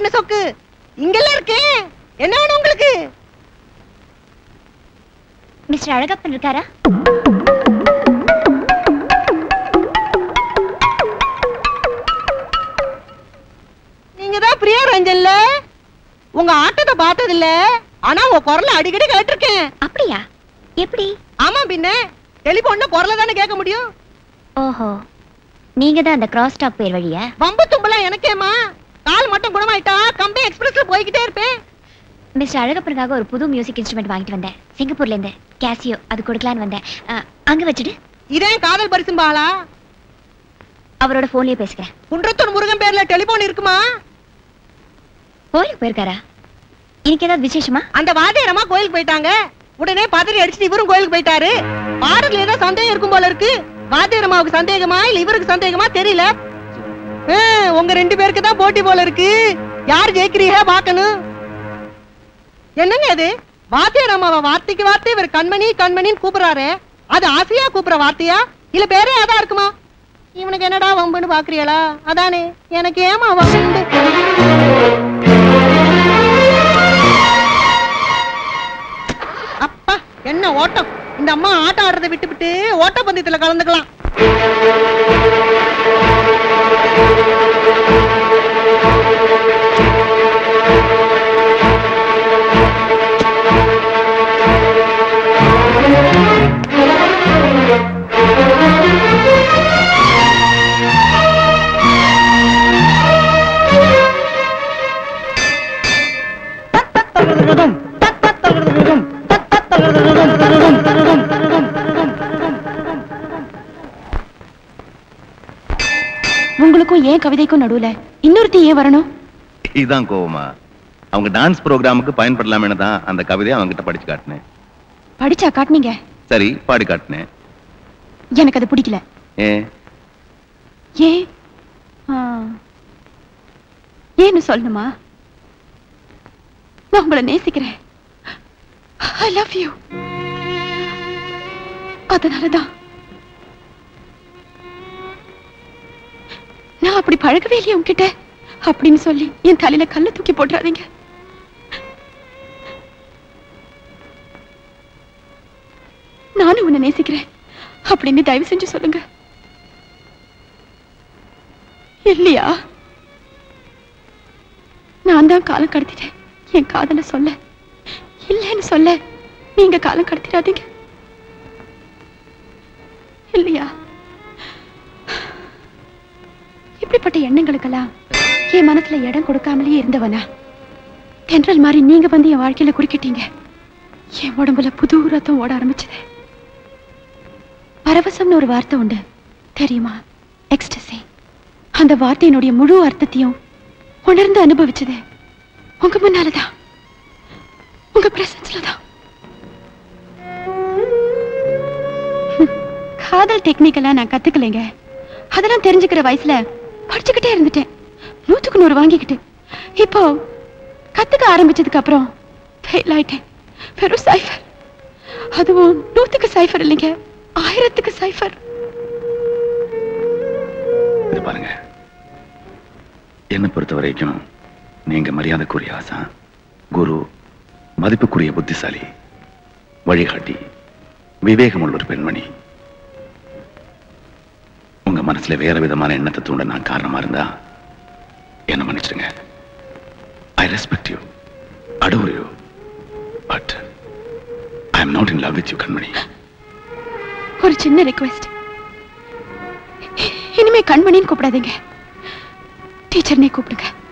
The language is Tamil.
என்ன சொக்கு இங்கெல்லாம் இருக்கேன் என்ன வேணும் உங்களுக்கு மிஸ்டர் அழகப்பன் இருக்காரா நீங்க தான் பிரியா ரஞ்சன்ல உங்க ஆட்டத்தை பார்த்தது இல்ல ஆனா உங்க குரலை அடிக்கடி கேட்டிருக்கேன் அப்படியா எப்படி ஆமா பின்ன டெலிபோன்ல குரலை தானே கேட்க முடியும் ஓஹோ நீங்க தான் அந்த கிராஸ் டாக் பேர் வழியா வம்பு தும்பலாம் எனக்கேமா கால் மட்டும் குணமாயிட்டா கம்பி எக்ஸ்பிரஸ்ல போய்கிட்டே இருப்பேன் மிஸ்டர் அழகப்பனுக்காக ஒரு புது மியூசிக் இன்ஸ்ட்ருமெண்ட் வாங்கிட்டு வந்தேன் சிங்கப்பூர்ல இருந்து கேசியோ அது கொடுக்கலான்னு வந்தேன் அ, அங்க வச்சுட்டு இதே காதல் பரிசும்பாளா அவரோட போன்லயே பேசுகிறேன் குன்றத்தூர் முருகன் பேர்ல டெலிபோன் இருக்குமா கோயிலுக்கு போயிருக்காரா இன்னைக்கு ஏதாவது விசேஷமா அந்த வாத்தியாரமா கோயிலுக்கு போயிட்டாங்க உடனே பதறி அடிச்சுட்டு இவரும் கோயிலுக்கு போயிட்டாரு பாடத்துல ஏதோ சந்தேகம் இருக்கும் போல இருக்கு வாத்தியாரமாவுக்கு சந்தேகமா இல்ல இவருக்கு சந்தேகமா தெரியல ஆ, உங்க ரெண்டு பேருக்கு தான் போட்டி போல இருக்கு யார் ஜெயிக்கிறீங்க பாக்கணும் என்னங்க அது வாத்தியாரம்மாவ வார்த்தைக்கு வார்த்தை இவர் கண்மணி கண்மணின்னு கூப்பிடுறாரு அது ஆசையா கூப்பிடுற வார்த்தையா இல்ல பேரே அதான் இருக்குமா இவனுக்கு என்னடா வம்புன்னு பாக்குறீங்களா அதானே எனக்கு ஏமா வம்பு அப்பா என்ன ஓட்டம் இந்த அம்மா ஆட்டம் ஆடுறதை விட்டு விட்டு ஓட்டப்பந்தயத்துல கலந்துக்கலாம் உங்களுக்கும் ஏன் கவிதைக்கும் நடுவுல இன்னொருத்தி ஏன் வரணும் இதுதான் கோவமா அவங்க டான்ஸ் ப்ரோக்ராமுக்கு பயன்படலாமேனு தான் அந்த கவிதையை அவங்க கிட்ட படிச்சு காட்டினேன் படிச்சா காட்டுனீங்க சரி பாடி காட்டினேன் எனக்கு அது பிடிக்கல ஏன் ஏன் ஆ. ஏன்னு சொல்லணுமா நான் உங்களை நேசிக்கிறேன் ஐ லவ் யூ அதனாலதான் நான் அப்படி பழகவே இல்லையே உங்ககிட்ட அப்படின்னு சொல்லி என் தலையில கல்ல தூக்கி போட்டுறாதீங்க நானும் உன்னை நேசிக்கிறேன் அப்படின்னு தயவு செஞ்சு சொல்லுங்க இல்லையா நான் தான் காலம் கடத்திட்டேன் என் காதல சொல்ல இல்லைன்னு சொல்ல நீங்க காலம் கடத்திடாதீங்க இல்லையா இப்படிப்பட்ட எண்ணங்களுக்கெல்லாம் என் மனசுல இடம் கொடுக்காமலே இருந்தவனா தென்றல் மாதிரி நீங்க வந்து என் வாழ்க்கையில குறுக்கிட்டீங்க என் உடம்புல புது ரத்தம் ஓட ஆரம்பிச்சது பரவசம்னு ஒரு வார்த்தை உண்டு தெரியுமா எக்ஸ்டசி அந்த வார்த்தையினுடைய முழு அர்த்தத்தையும் உணர்ந்து அனுபவிச்சது உங்க முன்னாலதான் உங்க பிரசன்ஸ்ல தான் ஹம், காதல் டெக்னிக்கெல்லாம் நான் கத்துக்கலைங்க அதெல்லாம் தெரிஞ்சுக்கிற வயசுல படிச்சுக்கிட்டே இருந்துட்டேன் நூத்துக்கு நூறு வாங்கிக்கிட்டு இப்போ கத்துக்க ஆரம்பிச்சதுக்கு அப்புறம் ஃபெயில் ஆயிட்டேன் வெறும் சைஃபர் அதுவும் நூத்துக்கு சைஃபர் இல்லைங்க ஆயிரத்துக்கு சைஃபர் இது பாருங்க என்னை பொறுத்த வரைக்கும் நீங்க மரியாதைக்குரிய ஆசான் குரு மதிப்புக்குரிய புத்திசாலி வழிகாட்டி விவேகமுள்ள ஒரு பெண்மணி உங்க மனசுல வேற விதமான எண்ணத்தை தூண்ட நான் காரணமா இருந்தா என்ன மன்னிச்சிடுங்க I respect you adore you but I am not in love with you கண்மணி ஒரு சின்ன ரிக்வெஸ்ட் இனிமே கண்மணின்னு கூப்பிடாதீங்க டீச்சர்னே கூப்பிடுங்க